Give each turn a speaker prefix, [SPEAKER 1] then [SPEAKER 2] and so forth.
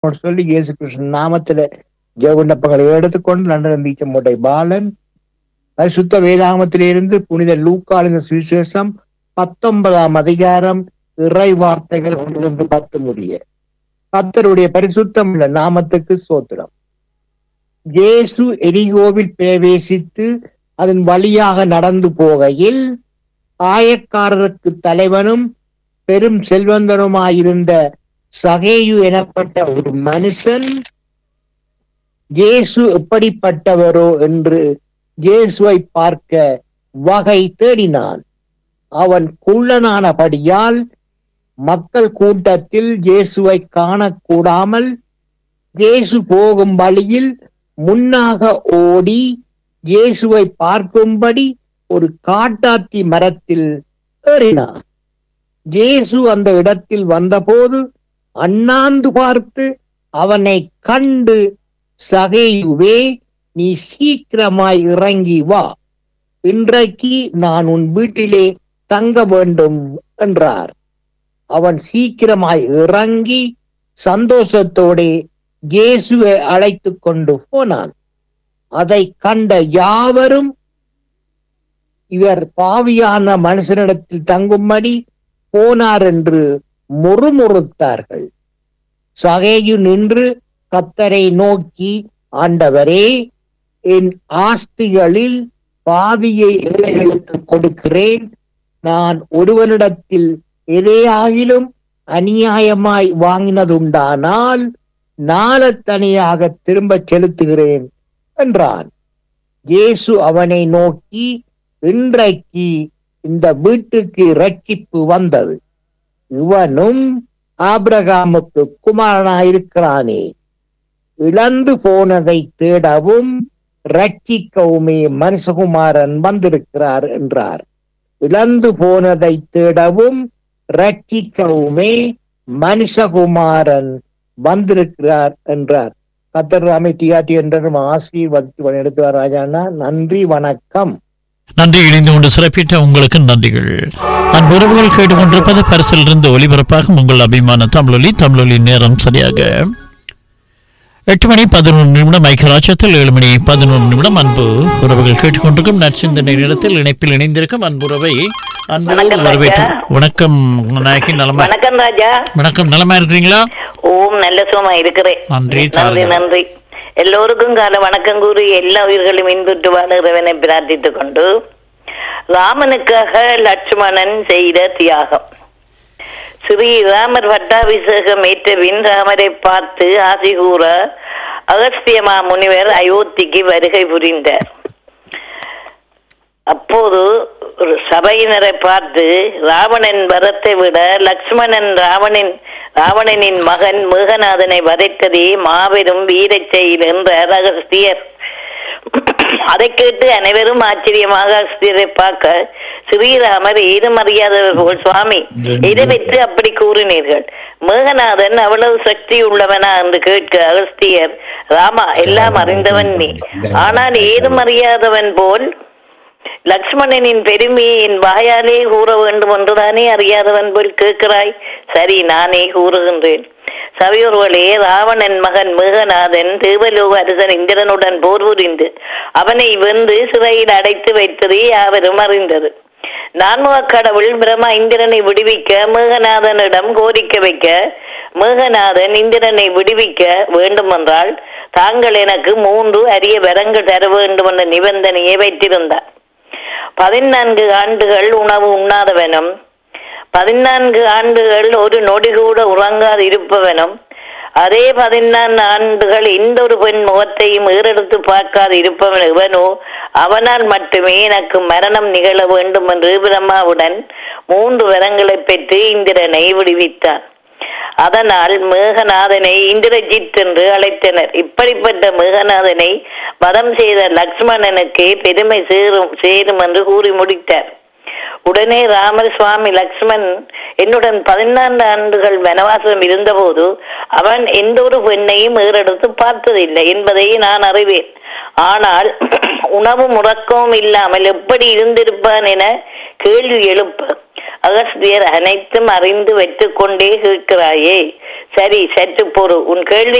[SPEAKER 1] சொல்லி இயேசு கிருஷ்ணன் நாமத்துல ஜெப விண்ணப்பங்களை எடுத்துக்கொண்டு லண்டன் தீச்சமோட்டை பாலன் பரிசுத்த வேதாகமத்திலிருந்து புனித லூக்காளின் சுவிசேஷம் பத்தொன்பதாம் அதிகாரம் இறை வார்த்தைகள் ஒன்றிலிருந்து பத்து முடிய கத்தருடைய பரிசுத்தம் உள்ள நாமத்துக்கு சோத்திரம் இயேசு எரிகோவில் பிரவேசித்து அதன் வழியாக நடந்து போகையில் ஆயக்காரருக்கு தலைவனும் பெரும் செல்வந்தனுமாயிருந்த சகேயு எனப்பட்ட ஒரு மனுஷன் இயேசு எப்படிப்பட்டவரோ என்று இயேசுவை பார்க்க வகை தேடினான் அவன் குள்ளனானபடியால் மக்கள் கூட்டத்தில் இயேசுவை காணக்கூடாமல் இயேசு போகும் வழியில் முன்னாக ஓடி இயேசுவை பார்க்கும்படி ஒரு காட்டாத்தி மரத்தில் ஏறினான் இயேசு அந்த இடத்தில் வந்தபோது அண்ணாந்து பார்த்து அவனை கண்டு சகையுவே நீ சீக்கிரமாய் இறங்கி வா இன்றைக்கு நான் உன் வீட்டிலே தங்க வேண்டும் என்றார் அவன் சீக்கிரமாய் இறங்கி சந்தோஷத்தோட இயேசுவை அழைத்து கொண்டு போனான் அதை கண்ட யாவரும் இவர் பாவியான மனுஷனிடத்தில் தங்கும்படி போனார் என்று முறுமுறுத்தார்கள் சகேயு நின்று கத்தரை நோக்கி ஆண்டவரே என் ஆஸ்திகளில் பாதியை ஏழைகளுக்கு கொடுக்கிறேன் நான் ஒருவனிடத்தில் எதையாகிலும் அநியாயமாய் வாங்கினதுண்டானால் நாளத்தனியாக திரும்ப செலுத்துகிறேன் என்றான் இயேசு அவனை நோக்கி இன்றைக்கு இந்த வீட்டுக்கு ரட்சிப்பு வந்தது இவனும் ஆபிரகாமுக்கு குமாரனாயிருக்கிறானே இழந்து போனதை தேடவும் ரட்சிக்கவுமே மனுஷகுமாரன் வந்திருக்கிறார் என்றார் இழந்து போனதை தேடவும் ரட்சிக்கவுமே மனுஷகுமாரன் வந்திருக்கிறார் என்றார் கத்தர் ராமை டிஆர்டி என்றும் ஆசீர்வதித்து எடுத்து ராஜாண்ணா நன்றி வணக்கம்
[SPEAKER 2] நன்றி இணைந்து கொண்டு சிறப்பித்த உங்களுக்கு நன்றிகள் அன்பு உறவுகள் கேட்டுக்கொண்டிருப்பது பரிசிலிருந்து ஒளிபரப்பாகும் உங்கள் அபிமான தமிழொலி தமிழொலி நேரம் சரியாக எட்டு மணி பதினொன்று நிமிடம் ஐக்கியராட்சத்தில் ஏழு மணி பதினொன்று நிமிடம் அன்பு உறவுகள் கேட்டுக்கொண்டிருக்கும் நற்சிந்தனை நேரத்தில் இணைப்பில் இணைந்திருக்கும் அன்புறவை அன்பு
[SPEAKER 3] வணக்கம்
[SPEAKER 2] வரவேற்று
[SPEAKER 3] ராஜா.
[SPEAKER 2] வணக்கம் நாயகி நலமா
[SPEAKER 3] வணக்கம் ராஜா
[SPEAKER 2] வணக்கம் நலமா இருக்கிறீங்களா
[SPEAKER 3] ஓம் நல்ல சுகமா இருக்கிறேன்
[SPEAKER 2] நன்றி,
[SPEAKER 3] நன்றி
[SPEAKER 2] தாருங்கள்.
[SPEAKER 3] நன்றி எல்லோருக்கும் கால வணக்கம் கூறி எல்லா உயிர்களும் இன்புற்று வாழுகிறவனை பிரார்த்தித்துக் கொண்டு ராமனுக்காக லட்சுமணன் செய்த தியாகம் ஸ்ரீ ராமர் பட்டாபிஷேகம் ஏற்றபின் ராமரை பார்த்து ஆசி கூற அகஸ்தியமா முனிவர் அயோத்திக்கு வருகை புரிந்தார் அப்போது ஒரு சபையினரை பார்த்து ராவணன் வரத்தை விட லக்ஷ்மணன் ராவணன் ராவணனின் மகன் மேகநாதனை வதைத்ததே மாபெரும் வீரச் செயல் என்றார் அகஸ்தியர் அதை கேட்டு அனைவரும் ஆச்சரியமாக அகஸ்தியரை பார்க்க ஸ்ரீராமர் ஏதும் அறியாதவர் போல் சுவாமி இதை வைத்து அப்படி கூறினீர்கள் மேகநாதன் அவ்வளவு சக்தி உள்ளவனா என்று கேட்க அகஸ்தியர் ராமா எல்லாம் அறிந்தவன் நீ ஆனால் ஏதும் அறியாதவன் போல் லக்ஷ்மணனின் பெருமையை என் வாயாலே கூற வேண்டும் என்றுதானே அறியாதவன் போல் கேட்கிறாய் சரி நானே கூறுகின்றேன் சபையோர்களே ராவணன் மகன் மேகநாதன் தேவலோக அரசன் இந்திரனுடன் போர் புரிந்து அவனை வென்று சிறையில் அடைத்து வைத்தது யாவரும் அறிந்தது நான்முக கடவுள் பிரம்மா இந்திரனை விடுவிக்க மேகநாதனிடம் கோரிக்கை வைக்க மேகநாதன் இந்திரனை விடுவிக்க வேண்டுமென்றால் தாங்கள் எனக்கு மூன்று அரிய வரங்கள் தர வேண்டும் என்ற நிபந்தனையை வைத்திருந்தார் பதினான்கு ஆண்டுகள் உணவு உண்ணாதவனும் பதினான்கு ஆண்டுகள் ஒரு நொடி கூட உறங்காது இருப்பவனும் அதே பதினான்கு ஆண்டுகள் எந்த ஒரு பெண் முகத்தையும் ஏறெடுத்து பார்க்காது இருப்பவன் இவனோ அவனால் மட்டுமே எனக்கு மரணம் நிகழ வேண்டும் என்று பிரம்மாவுடன் மூன்று வரங்களை பெற்று இந்திரனை விடுவித்தான் அதனால் மேகநாதனை இந்திரஜித் என்று அழைத்தனர் இப்படிப்பட்ட மேகநாதனை வதம் செய்த லக்ஷ்மணனுக்கு பெருமை சேரும் சேரும் என்று கூறி முடித்தார் உடனே ராமர் சுவாமி லக்ஷ்மண் என்னுடன் பதினான்கு ஆண்டுகள் வனவாசம் இருந்தபோது அவன் எந்த ஒரு பெண்ணையும் ஏறெடுத்து பார்த்ததில்லை என்பதை நான் அறிவேன் ஆனால் உணவும் உறக்கமும் இல்லாமல் எப்படி இருந்திருப்பான் என கேள்வி எழுப்ப அகஸ்தியர் அனைத்தும் அறிந்து வைத்துக் கொண்டே கேட்கிறாயே சரி சற்று பொறு உன் கேள்வி